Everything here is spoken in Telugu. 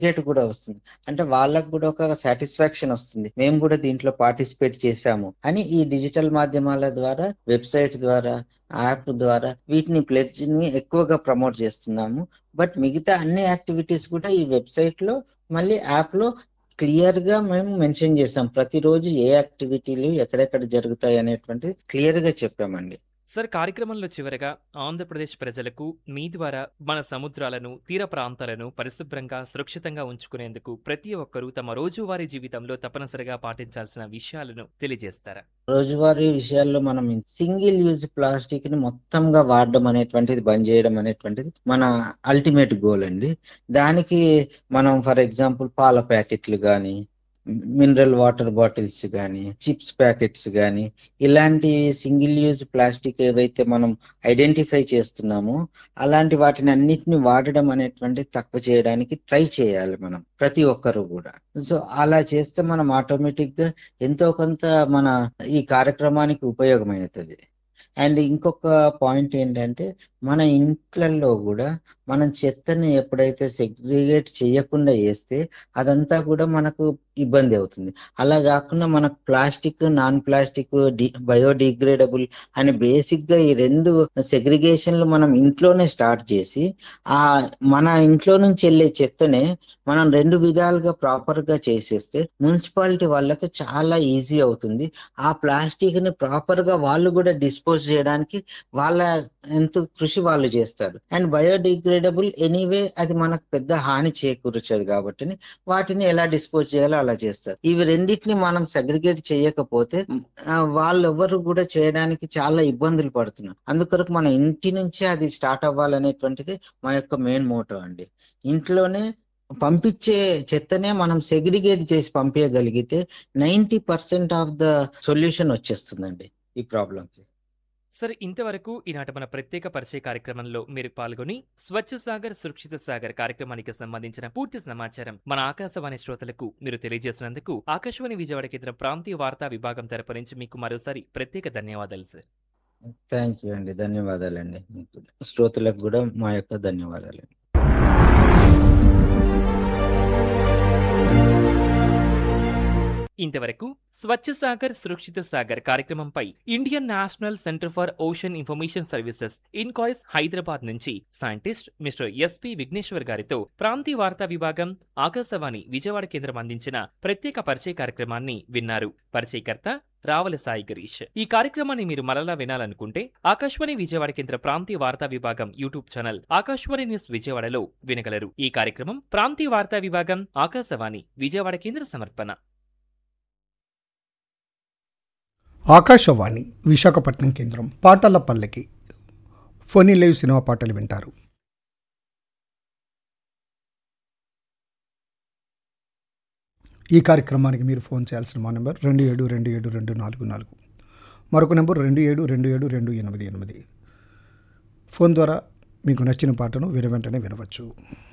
సర్టిఫికేట్ కూడా వస్తుంది అంటే వాళ్ళకు కూడా ఒక సాటిస్ఫాక్షన్ వస్తుంది మేము కూడా దీంట్లో పార్టిసిపేట్ చేశాము అని ఈ డిజిటల్ మాధ్యమాల ద్వారా వెబ్సైట్ ద్వారా యాప్ ద్వారా వీటిని ప్లెడ్జ్ ని ఎక్కువగా ప్రమోట్ చేస్తున్నాము బట్ మిగతా అన్ని యాక్టివిటీస్ కూడా ఈ వెబ్సైట్ లో మళ్ళీ యాప్ లో క్లియర్ గా మేము మెన్షన్ చేసాం ప్రతిరోజు ఏ యాక్టివిటీలు ఎక్కడెక్కడ జరుగుతాయి అనేటువంటిది క్లియర్ గా చెప్పామండి సార్ కార్యక్రమంలో చివరగా ఆంధ్రప్రదేశ్ ప్రజలకు మీ ద్వారా మన సముద్రాలను తీర ప్రాంతాలను పరిశుభ్రంగా సురక్షితంగా ఉంచుకునేందుకు ప్రతి ఒక్కరూ తమ రోజువారీ జీవితంలో తప్పనిసరిగా పాటించాల్సిన విషయాలను తెలియజేస్తారా రోజువారీ విషయాల్లో మనం సింగిల్ యూజ్ ప్లాస్టిక్ ని మొత్తంగా వాడడం అనేటువంటిది బంద్ చేయడం అనేటువంటిది మన అల్టిమేట్ గోల్ అండి దానికి మనం ఫర్ ఎగ్జాంపుల్ పాల ప్యాకెట్లు కానీ మినరల్ వాటర్ బాటిల్స్ కానీ చిప్స్ ప్యాకెట్స్ కానీ ఇలాంటి సింగిల్ యూజ్ ప్లాస్టిక్ ఏవైతే మనం ఐడెంటిఫై చేస్తున్నామో అలాంటి వాటిని అన్నిటిని వాడడం అనేటువంటి తక్కువ చేయడానికి ట్రై చేయాలి మనం ప్రతి ఒక్కరు కూడా సో అలా చేస్తే మనం ఆటోమేటిక్ గా ఎంతో కొంత మన ఈ కార్యక్రమానికి ఉపయోగం అవుతుంది అండ్ ఇంకొక పాయింట్ ఏంటంటే మన ఇంట్లలో కూడా మనం చెత్తని ఎప్పుడైతే సెగ్రిగేట్ చేయకుండా వేస్తే అదంతా కూడా మనకు ఇబ్బంది అవుతుంది అలా కాకుండా మనకు ప్లాస్టిక్ నాన్ ప్లాస్టిక్ బయోడిగ్రేడబుల్ అని బేసిక్ గా ఈ రెండు సెగ్రిగేషన్లు మనం ఇంట్లోనే స్టార్ట్ చేసి ఆ మన ఇంట్లో నుంచి వెళ్ళే చెత్తనే మనం రెండు విధాలుగా ప్రాపర్ గా చేసేస్తే మున్సిపాలిటీ వాళ్ళకి చాలా ఈజీ అవుతుంది ఆ ప్లాస్టిక్ ని ప్రాపర్ గా వాళ్ళు కూడా డిస్పోజ్ చేయడానికి వాళ్ళ ఎంత కృషి వాళ్ళు చేస్తారు అండ్ బయోడిగ్రేడబుల్ ఎనీవే అది మనకు పెద్ద హాని చేకూర్చదు కాబట్టి వాటిని ఎలా డిస్పోజ్ చేయాలో అలా చేస్తారు ఇవి రెండింటిని మనం సెగ్రిగేట్ చేయకపోతే ఆ, వాళ్ళెవ్వరు కూడా చేయడానికి చాలా ఇబ్బందులు పడుతున్నారు అందుకొరకు మన ఇంటి నుంచే అది స్టార్ట్ అవ్వాలనేటువంటిది మా యొక్క మెయిన్ మోటో అండి ఇంట్లోనే పంపించే చెత్తనే మనం సెగ్రిగేట్ చేసి పంపించగలిగితే ninety percent of the solution వచ్చేస్తుందండి ఈ ప్రాబ్లం కి సార్ ఇంతవరకు ఈనాటి మన ప్రత్యేక పరిచయ కార్యక్రమంలో మీరు పాల్గొని స్వచ్ఛ సాగర్ సురక్షిత సాగర్ కార్యక్రమానికి సంబంధించిన పూర్తి సమాచారం మన ఆకాశవాణి శ్రోతలకు మీరు తెలియజేసినందుకు ఆకాశవాణి విజయవాడ కేంద్రం ప్రాంతీయ వార్తా విభాగం తరపు నుంచి మీకు మరోసారి ప్రత్యేక ధన్యవాదాలు సార్ థ్యాంక్ యూ అండి ధన్యవాదాలండి శ్రోతలకు కూడా మా యొక్క ధన్యవాదాలు ఇంతవరకు స్వచ్ఛ సాగర్ సురక్షిత సాగర్ కార్యక్రమంపై Indian national centre for ocean information services INCOIS Hyderabad నుంచి సైంటిస్ట్ మిస్టర్ ఎస్పి విఘ్నేశ్వర్ గారితో ప్రాంతీయ వార్తా విభాగం ఆకాశవాణి విజయవాడ కేంద్రం అందించిన ప్రత్యేక పరిచయ కార్యక్రమాన్ని విన్నారు పరిచయకర్త రావల సాయి గిరీష్ ఈ కార్యక్రమాన్ని మీరు మరలా వినాలనుకుంటే ఆకాశవాణి విజయవాడ కేంద్ర ప్రాంతీయ వార్తా విభాగం యూట్యూబ్ ఛానల్ ఆకాశవాణి న్యూస్ విజయవాడలో వినగలరు ఈ కార్యక్రమం ప్రాంతీయ వార్తా విభాగం ఆకాశవాణి విజయవాడ కేంద్ర సమర్పణ ఆకాశవాణి విశాఖపట్నం కేంద్రం పాటల పల్లకి ఫోనీ లైవ్ సినిమా పాటలు వింటారు ఈ కార్యక్రమానికి మీరు ఫోన్ చేయాల్సిన మా నెంబర్ రెండు ఏడు రెండు ఏడు రెండు నాలుగు నాలుగు మరొక నెంబర్ రెండు ఏడు రెండు ఏడు రెండు ఎనిమిది ఎనిమిది ఫోన్ ద్వారా మీకు నచ్చిన పాటను విన వెంటనే వినవచ్చు